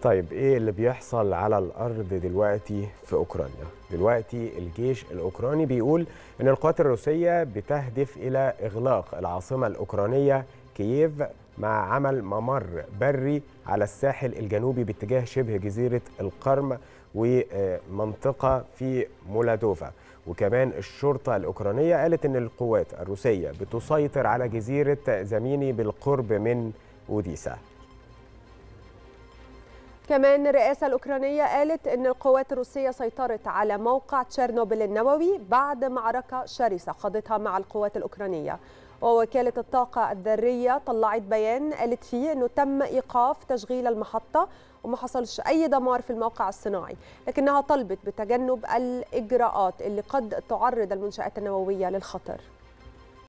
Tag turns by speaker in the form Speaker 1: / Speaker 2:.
Speaker 1: طيب ايه اللي بيحصل على الارض دلوقتي في اوكرانيا دلوقتي الجيش الاوكراني بيقول ان القوات الروسيه بتهدف الى اغلاق العاصمه الاوكرانيه كييف مع عمل ممر بري على الساحل الجنوبي باتجاه شبه جزيره القرم ومنطقه في مولادوفا وكمان الشرطه الاوكرانيه قالت ان القوات الروسيه بتسيطر على جزيره زميني بالقرب من اوديسا
Speaker 2: كمان الرئاسة الأوكرانية قالت أن القوات الروسية سيطرت على موقع تشيرنوبل النووي بعد معركة شرسة خاضتها مع القوات الأوكرانية ووكالة الطاقة الذرية طلعت بيان قالت فيه أنه تم إيقاف تشغيل المحطة وما حصلش أي دمار في الموقع الصناعي لكنها طلبت بتجنب الإجراءات اللي قد تعرض المنشآت النووية للخطر